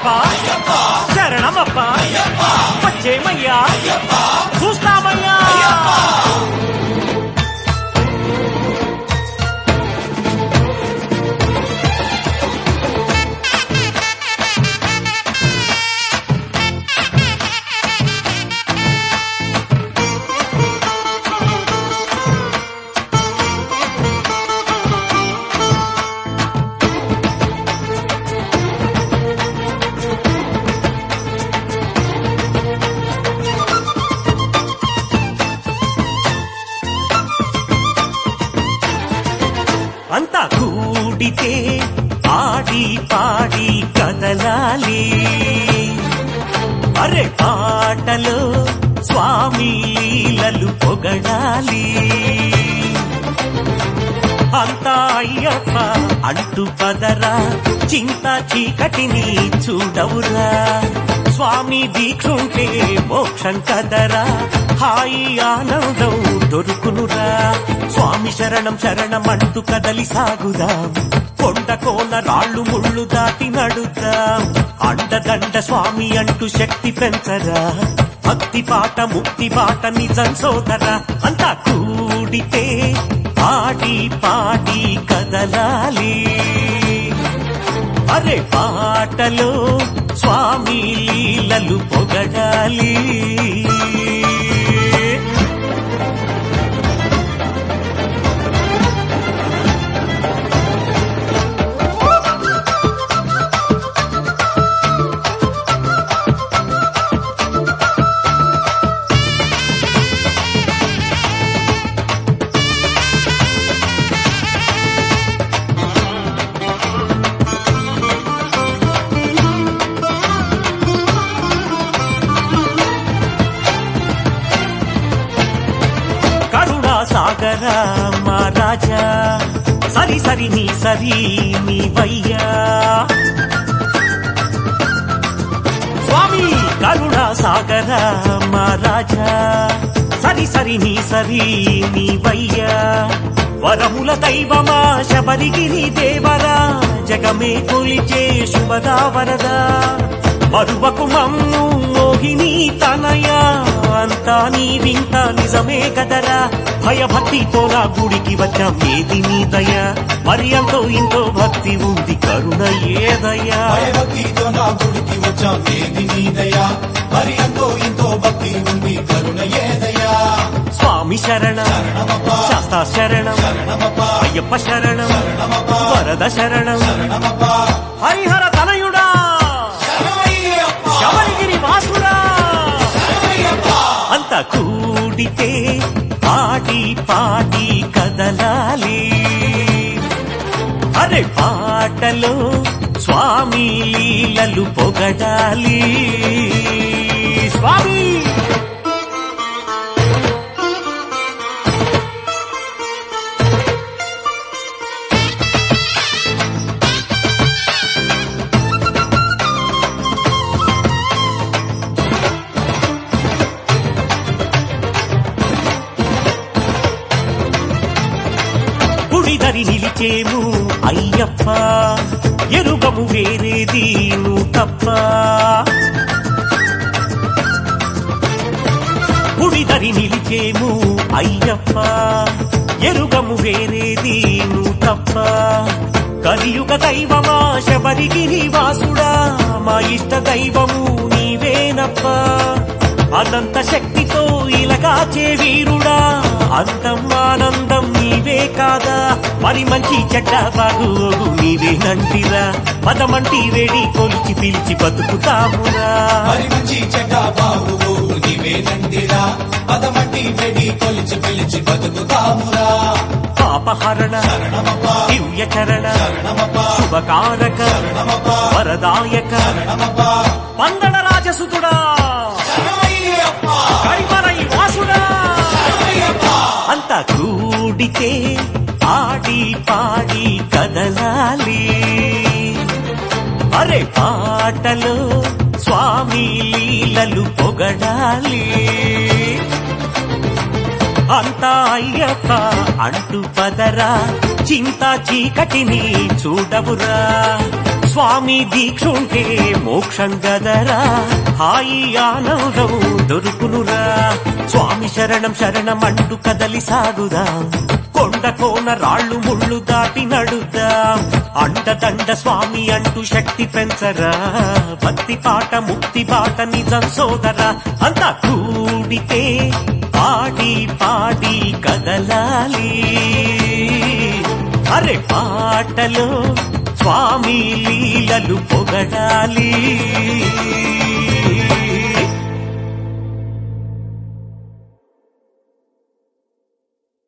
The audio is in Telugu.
శరణమప్ప వచ్చేమయ్యా చూస్తామయ్యా అంతా కూడితే ఆడి పాడి కదలాలి అరే పాటలో స్వామి లీలలు పొగడాలి అంతా అయ్యప్ప అంటూ పదరా చింత చీకటిని చూడవురా స్వామి దీక్షుంటే మోక్షం కదరా హాయి ఆనందం దొరుకునురా స్వామి శరణం శరణం అంటూ కదలి సాగుదాం కొండ కోన రాళ్ళు ముళ్ళు దాటి నడుద్దాం అండదండ స్వామి అంటూ శక్తి పెంచరా భక్తి పాట ముక్తి పాట నిజం సోదరా అంతా కూడితే ఆడి పాడి కదలాలి అరే పాటలో స్వామి లీలలు పొగడాలి కరుణా సాగర మా రాజా సరి సరి నీ సరి నీ వయ్యా స్వామి కరుణా సాగర మా రాజా సరి సరి నీ సరి నీ వయ్యా వరముల దైవమా శబరిగిరి దేవరా జగమే కొలిచే శుభదా వరదా మరువకు మమ్ము మోహిని తనయ అంతా నీ వింత నిజమే కదరా భయభక్తి పోలా గుడికి వచ్చాం ఏది నీ దయ మరి అంతో ఇంతో భక్తి ఉంది కరుణ ఏదయ్యా భయభక్తితో నా గుడికి వచ్చాం ఏది నీదయా మరి ఎంతో ఇంతో భక్తి ఉంది కరుణ ఏదయా స్వామి శరణం శరణమప్ప శాస్తా శరణం శరణమప్ప అయ్యప్ప శరణం శరణమప్ప వరద శరణం శరణమప్ప హరిహర తనయుడా శరణమయ్యప్ప శబరిగిరి వాసుడా శరణమయ్యప్ప అంత కూడితే పాడి పాడి కదలాలి అరే పాటలో స్వామి లీలలు పొగడాలి స్వామి గుడిదరి నిలిచేము అయ్యప్ప ఎరుగము వేరేది నువ్వు తప్ప గుడిదరి నిలిచేము అయ్యప్ప ఎరుగము వేరేది నువ్వు తప్ప కలియుగ దైవమా శబరిగిరి వాసుడా మా ఇష్ట దైవము నీవేనప్ప అనంత శక్తితో ఇలగాచే వీరుడా అందం ఆనందం నీవే కాదా మరి మంచి చెడ్డ బాగు నీవేనంటిరా పదమంటి వేడి కొలిచి పిలిచి బతుకుతామురా మరి మంచి చెడ్డ బాబు నీవేనంటిరా పదమట్టి వెడి కొలిచి పిలిచి బతుకుతామురా పాపహరణ శరణమప్ప దివ్య చరణ శరణమప్ప శుభకారక శరణమప్ప వరదాయక శరణమప్ప పందడ రాజసుతుడా శరణమయ్యప్ప కైమరై వాసుడా శరణమయ్యప్ప అంత కూడితే ఆడి పాడి కదలాలి అరే పాటలో స్వామి లీలలు పొగడాలి అంతా అయ్యప్ప అంటూ పదరా చింత చీకటిని చూడవురా స్వామి దీక్షుంటే మోక్షం గదరా హాయి ఆనందం దొరుకునురా స్వామి శరణం శరణం అంటూ కదలి సాగుదా కొండ కోన రాళ్ళు ముళ్ళు దాటి నడుదా అండదండ స్వామి అంటూ శక్తి పెంచరా భక్తి పాట ముక్తి బాట నిజం సోదరా అంతా కూడితే ఆడి పాడి కదలాలి అరే పాటలో స్వామి లీలలు పొగడాలి